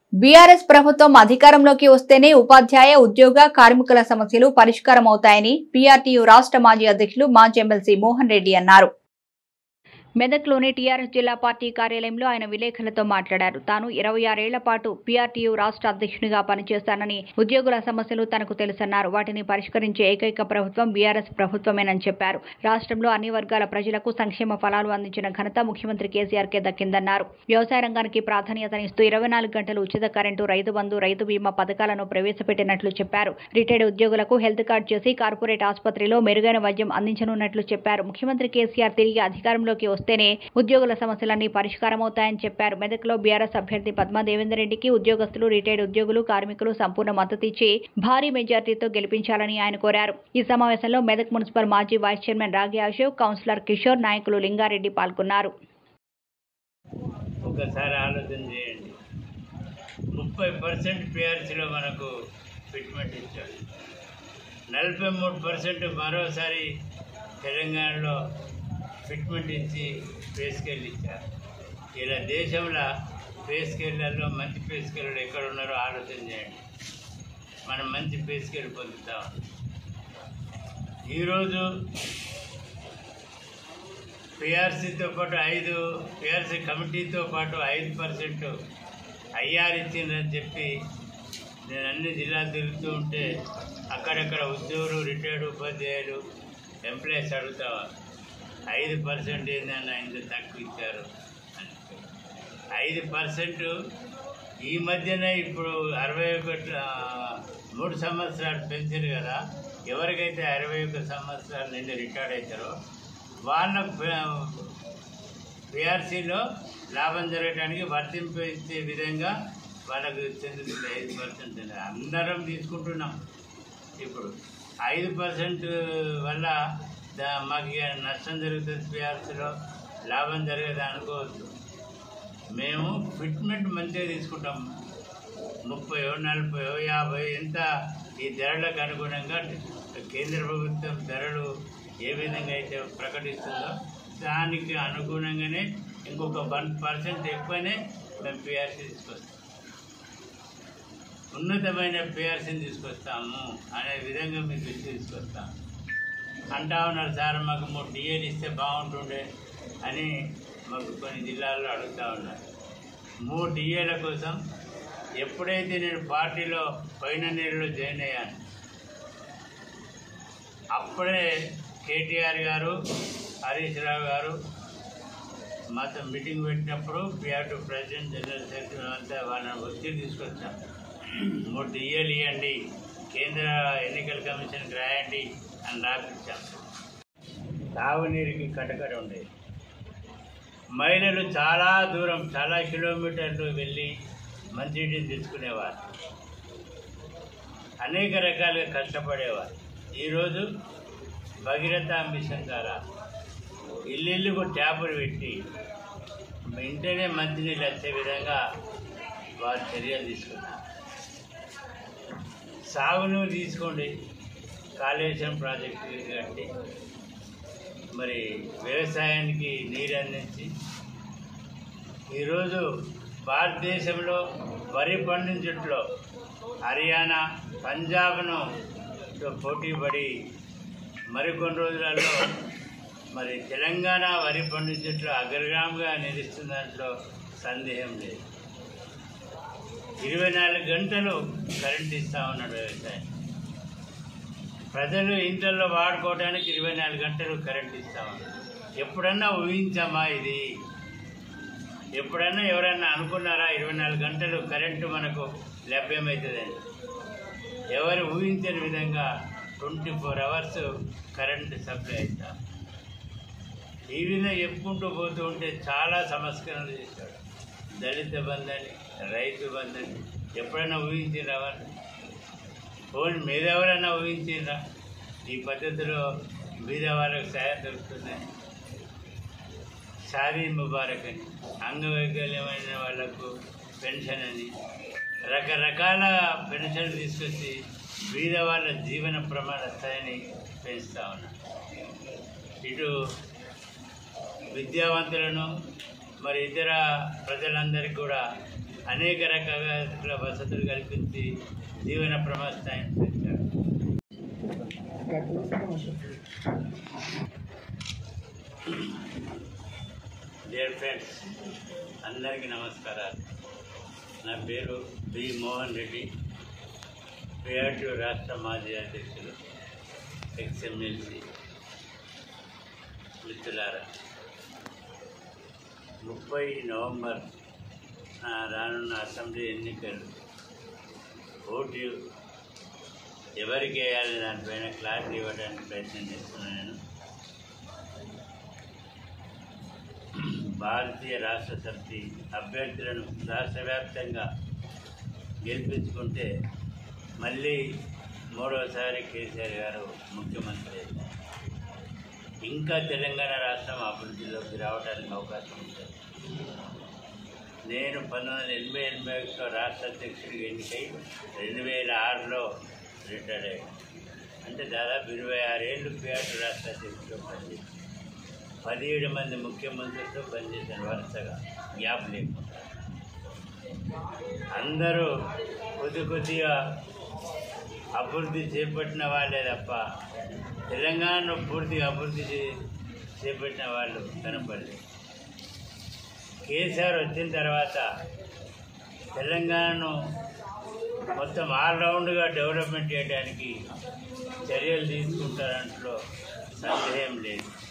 BRS ప్రభుత్వం అధికారంలోకి వస్తేనే ఉపాధ్యాయ ఉద్యోగ కార్మికుల సమస్యలు పరిష్కారం అవుతాయని పీఆర్టీయూ రాష్ట్ర మాజీ అధ్యక్షులు మాజీ ఎమ్మెల్సీ మోహన్ రెడ్డి అన్నారు మెదక్లోని టీఆర్ఎస్ జిల్లా పార్టీ కార్యాలయంలో ఆయన విలేకరులతో మాట్లాడారు తాను ఇరవై ఆరేళ్ల పాటు పీఆర్టీయూ రాష్ట్ర అధ్యక్షునిగా పనిచేస్తానని ఉద్యోగుల సమస్యలు తనకు తెలుసన్నారు వాటిని పరిష్కరించే ఏకైక ప్రభుత్వం బీఆర్ఎస్ ప్రభుత్వమేనని చెప్పారు రాష్ట్రంలో అన్ని వర్గాల ప్రజలకు సంక్షేమ ఫలాలు అందించిన ఘనత ముఖ్యమంత్రి కేసీఆర్ కే దక్కిందన్నారు వ్యవసాయ రంగానికి ప్రాధాన్యతనిస్తూ ఇరవై నాలుగు గంటలు ఉచిత కరెంటు రైతు బంధు రైతు బీమా పథకాలను ప్రవేశపెట్టినట్లు చెప్పారు రిటైర్డ్ ఉద్యోగులకు హెల్త్ కార్డు చేసి కార్పొరేట్ ఆసుపత్రిలో మెరుగైన వైద్యం అందించనున్నట్లు చెప్పారు ముఖ్యమంత్రి కేసీఆర్ తిరిగి అధికారంలోకి వస్తేనే ఉద్యోగుల సమస్యలన్నీ పరిష్కారమవుతాయని చెప్పారు మెదక్లో బీఆర్ఎస్ అభ్యర్థి పద్మా దేవేందర్ రెడ్డికి ఉద్యోగస్తులు రిటైర్డ్ ఉద్యోగులు కార్మికులు సంపూర్ణ మద్దతు ఇచ్చి భారీ మెజార్టీతో గెలిపించాలని ఆయన కోరారు ఈ సమావేశంలో మెదక్ మున్సిపల్ మాజీ vice chairman Ragi Ashok councillor Kishore నాయకులు లింగారెడ్డి పాల్గొన్నారు ఒకసారి ఆలోచన చేయండి ముప్పై పర్సెంట్ పిఆర్సీలో మనకు ఫిట్మెంట్ ఇచ్చాడు నలభై మూడు పర్సెంట్ మరోసారి తెలంగాణలో ఫిట్మెంట్ ఇచ్చి పే స్కేల్ ఇచ్చారు ఇలా దేశంలో పే స్కేళ్లలో మంచి పే స్కేళ్ళు ఎక్కడ ఉన్నారో ఆలోచన చేయండి మనం మంచి పే స్కేల్ పొందుతాం ఈరోజు పిఆర్సీతో పాటు ఐదు పిఆర్సీ కమిటీతో పాటు ఐదు పర్సెంట్ ఐఆర్ ఇచ్చిందని చెప్పి నేను అన్ని జిల్లాలు తిరుగుతూ ఉంటే అక్కడక్కడ ఉద్యోగులు రిటైర్డ్ ఉపాధ్యాయులు ఎంప్లాయీస్ అడుగుతావా ఐదు పర్సెంట్ ఏందన్న ఇంత తక్కువ ఇచ్చారు అని ఐదు పర్సెంట్ ఈ మధ్యనే ఇప్పుడు అరవై ఒకటి ఆ, మూడు సంవత్సరాలు పెంచారు కదా ఎవరికైతే అరవై ఒక సంవత్సరాలు నిండి రిటైర్డ్ అవుతారో వాళ్ళకు పిఆర్సీలో లాభం జరగడానికి వర్తింపే విధంగా వాళ్ళకు చెందుతుంది ఐదు పర్సెంట్ అందరం తీసుకుంటున్నాం ఇప్పుడు ఐదు పర్సెంట్ వల్ల దా మాకు ఇక నష్టం జరుగుతుంది పిఆర్సీలో లాభం జరగదు అనుకోవద్దు మేము ఫిట్మెంట్ మంచిగా తీసుకుంటాం ముప్పయో నలభయో యాభై ఎంత ఈ ధరలకు అనుగుణంగా కేంద్ర ప్రభుత్వం ధరలు ఏ విధంగా అయితే ప్రకటిస్తుందో దానికి అనుగుణంగానే ఇంకొక వన్ పర్సెంట్ ఎక్కువనే మేము పిఆర్సీ తీసుకొస్తాం ఉన్నతమైన పిఆర్సీని తీసుకొస్తాము అనే విధంగా మీకు దృష్టి తీసుకొస్తాం అంటా ఉన్నారు సార్ మాకు మూడు డిఏలు ఇస్తే బాగుంటుండే అని మాకు కొన్ని జిల్లాల్లో అడుగుతూ ఉన్నారు మూడు డిఏల కోసం ఎప్పుడైతే నేను పార్టీలో పైన నీళ్ళలో జాయిన్ అయ్యాను అప్పుడే కేటీఆర్ గారు హరీష్ రావు గారు మాతో మీటింగ్ పెట్టినప్పుడు PR TU president general secretary అంతా వాళ్ళని ఒత్తిడి తీసుకొచ్చాం మూడు డిఏలు ఇవ్వండి కేంద్ర ఎన్నికల కమిషన్కి రాయండి అని రాపించాం తాగునీరుకి కటకట ఉండేది మహిళలు చాలా దూరం చాలా కిలోమీటర్లు వెళ్ళి మంచినీటిని తెచ్చుకునేవారు అనేక రకాలుగా కష్టపడేవారు ఈరోజు భగీరథ మిషన్ ద్వారా ఇల్లు ట్యాపులు పెట్టి వెంటనే మంచినీళ్ళు వచ్చే విధంగా వారు చర్యలు తీసుకున్నారు సాగునీరు తీసుకోండి కాళేశ్వరం ప్రాజెక్టు కట్టి మరి వ్యవసాయానికి నీరు అందించి ఈరోజు భారతదేశంలో వరి పండించట్లో హర్యానా పంజాబ్ను తో పోటీ పడి మరికొన్ని రోజులలో మరి తెలంగాణ వరి పండించట్లో అగ్రగామిగా నిలుస్తున్న దాంట్లో సందేహం లేదు ఇరవై నాలుగు గంటలు కరెంట్ ఇస్తా ఉన్నాడు వ్యవసాయం ప్రజలు ఇంట్లో వాడుకోవడానికి ఇరవై నాలుగు గంటలు కరెంట్ ఇస్తా ఉన్నాడు ఎప్పుడన్నా ఊహించామా ఇది ఎప్పుడన్నా ఎవరన్నా అనుకున్నారా ఇరవై నాలుగు గంటలు కరెంటు మనకు లభ్యమవుతుందని ఎవరు ఊహించని విధంగా twenty four hours current supply అవుతాం ఈ విధంగా చెప్పుకుంటూ పోతూ ఉంటే చాలా సంస్కరణలు చేశాడు దళిత బంధని రైతు బంధని ఎప్పుడైనా ఊహించిరా వాళ్ళు పోనీ మీరెవరైనా ఊహించిరా ఈ పద్ధతిలో బీద వాళ్ళకి సాయం దొరుకుతున్నాయి షాదీ ముబారక్ అని అంగవైకల్యమైన వాళ్లకు పెన్షన్ అని రకరకాల పెన్షన్ తీసుకొచ్చి బీద వాళ్ళ జీవన ప్రమాణ స్థాయిని పెంచుతా ఉన్నారు ఇటు విద్యావంతులను మరి ఇతర ప్రజలందరికీ కూడా అనేక రకాల వసతులు కల్పించి జీవన ప్రమాస్తాన్ని పెంచాడు డియర్ ఫ్రెండ్స్ అందరికీ నమస్కారాలు నా పేరు బి మోహన్ రెడ్డి పిఆర్టీ రాష్ట్ర మాజీ అధ్యక్షులు ఎక్స్ఎమ్ఎల్సి మిత్రులారా ముప్పై నవంబర్ ఆ, రానున్న అసెంబ్లీ ఎన్నికలు ఓటు ఎవరికి వేయాలి దానిపైన క్లారిటీ ఇవ్వడానికి ప్రయత్నం చేస్తున్నాను నేను భారతీయ రాష్ట్ర సమితి అభ్యర్థులను రాష్ట్ర వ్యాప్తంగా గెలిపించుకుంటే మళ్ళీ మూడవసారి కేసీఆర్ గారు ముఖ్యమంత్రి అవుతారు. ఇంకా తెలంగాణ రాష్ట్రం అభివృద్ధిలోకి రావడానికి అవకాశం ఉంటుంది నేను పంతొమ్మిది వందల ఎనభై ఎనభై ఒకటిలో రాష్ట్ర అధ్యక్షుడిగా ఎన్నికై రెండు వేల ఆరులో రిటైర్ అయ్యాను అంటే దాదాపు ఇరవై ఆరేళ్ళు పిఆర్ రాష్ట్ర అధ్యక్షుడిగా పనిచేశాను పదిహేడు మంది ముఖ్యమంత్రులతో పనిచేశాను వరుసగా గ్యాప్ లేకుండా అందరూ కొద్ది కొద్దిగా అభివృద్ధి చేపట్టిన వాళ్ళే తప్ప తెలంగాణను పూర్తిగా అభివృద్ధి చే- చేపట్టిన వాళ్ళు కనపడలేదు కేసీఆర్ వచ్చిన తర్వాత తెలంగాణను మొత్తం ఆల్రౌండ్గా డెవలప్మెంట్ చేయడానికి చర్యలు తీసుకుంటారంట్లో సందేహం లేదు